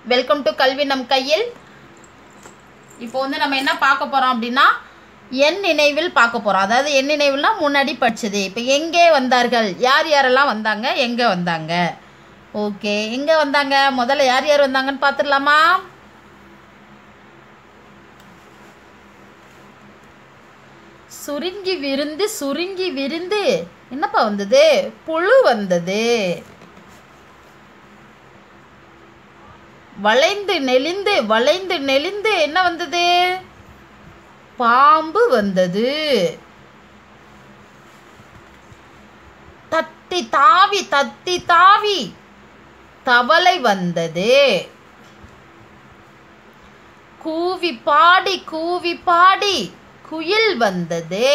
welcome to கல்வி நம் கையில் இப்போ வந்து நம்ம என்ன பார்க்க போகிறோம் அப்படின்னா என் நினைவில் பார்க்க போகிறோம் அதாவது என் நினைவில்னா முன்னாடி படிச்சது இப்போ எங்கே வந்தார்கள் யார் யாரெல்லாம் வந்தாங்க எங்கே வந்தாங்க ஓகே எங்கே வந்தாங்க முதல்ல யார் யார் வந்தாங்கன்னு பார்த்துடலாமா சுருங்கி விருந்து சுருங்கி விருந்து என்னப்பா வந்தது புழு வந்தது வளைந்து நெளிந்து வளைந்து நெளிந்து என்ன வந்தது பாம்பு வந்தது தத்தி தாவி தத்தி தாவி தவளை வந்தது கூவி பாடி கூவி பாடி குயில் வந்தது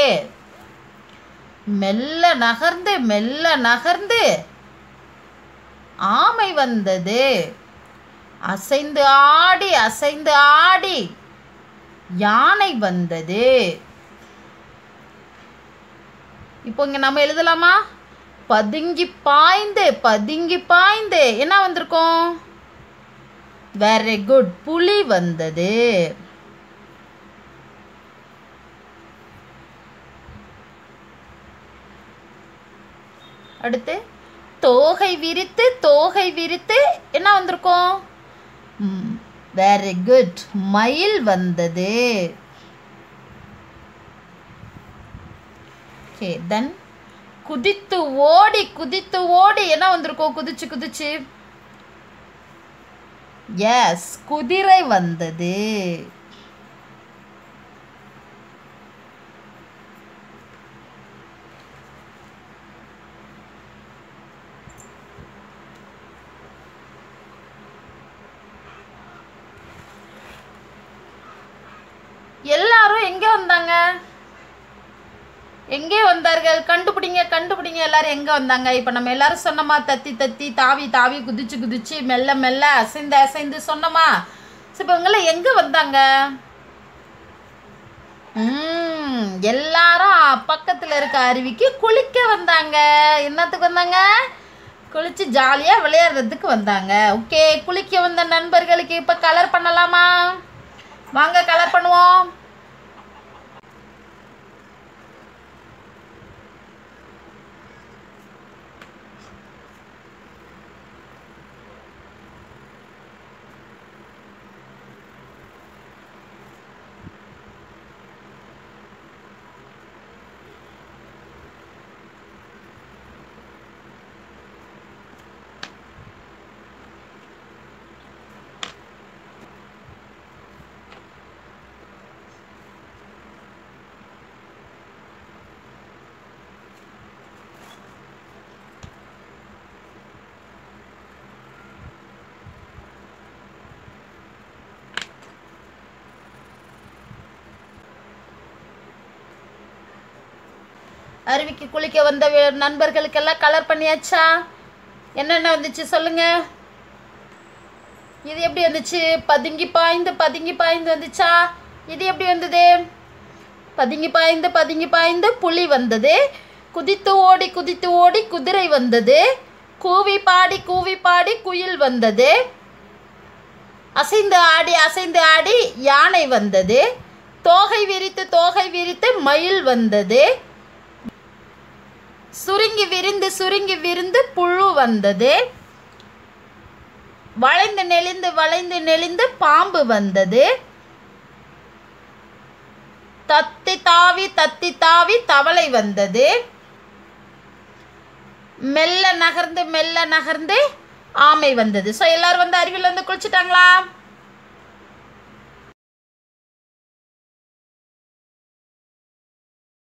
மெல்ல நகர்ந்து மெல்ல நகர்ந்து ஆமை வந்தது அசைந்து ஆடி அசைந்து ஆடி யானை வந்தது இப்போ இங்க நம்ம எழுதலாமா பதுங்கி பாய்ந்து பதுங்கி பாய்ந்து என்ன வந்திருக்கோம் வெரி குட் புலி வந்தது அடுத்து தோகை விரித்து தோகை விரித்து என்ன வந்திருக்கோம் வெரி குட் மயில் வந்தது ஓகே தென் குதித்து ஓடி குதித்து ஓடி என்ன வந்திருக்கோம் குதிச்சு குதிச்சு எஸ் குதிரை வந்தது எல்லாரும் எங்கே வந்தாங்க எங்கே வந்தார்கள் கண்டுபிடிங்க கண்டுபிடிங்க எல்லாரும் எங்கே வந்தாங்க இப்போ நம்ம எல்லாரும் சொன்னோமா தத்தி தத்தி தாவி தாவி குதிச்சு குதிச்சு மெல்ல மெல்ல அசைந்து அசைந்து சொன்னோமா ஸோ இப்போ இவங்கெல்லாம் எங்கே வந்தாங்க ம் எல்லாரும் பக்கத்தில் இருக்க அருவிக்கு குளிக்க வந்தாங்க என்னத்துக்கு வந்தாங்க குளிச்சு ஜாலியாக விளையாடுறதுக்கு வந்தாங்க ஓகே குளிக்க வந்த நண்பர்களுக்கு இப்போ கலர் பண்ணலாமா வாங்க கலர் பண்ணுவோம் அருவிக்கு குளிக்க வந்த வே- நண்பர்களுக்கெல்லாம் கலர் பண்ணியாச்சா என்னென்ன வந்துச்சு சொல்லுங்க இது எப்படி வந்துச்சு பதுங்கி பாய்ந்து பதுங்கி பாய்ந்து வந்துச்சா இது எப்படி வந்தது பதுங்கி பாய்ந்து பதுங்கி பாய்ந்து புலி வந்தது குதித்து ஓடி குதித்து ஓடி குதிரை வந்தது கூவி பாடி கூவி பாடி குயில் வந்தது அசைந்து ஆடி அசைந்து ஆடி யானை வந்தது தோகை விரித்து தோகை விரித்து மயில் வந்தது சுருங்கி விரிந்து சுருங்கி விரிந்து புழு வந்தது வளைந்து நெளிந்து வளைந்து நெளிந்து பாம்பு வந்தது தத்தி தாவி தத்தி தாவி தவளை வந்தது மெல்ல நகர்ந்து மெல்ல நகர்ந்து ஆமை வந்தது ஸோ எல்லாரும் வந்து அருவியில் வந்து குளிச்சுட்டாங்களா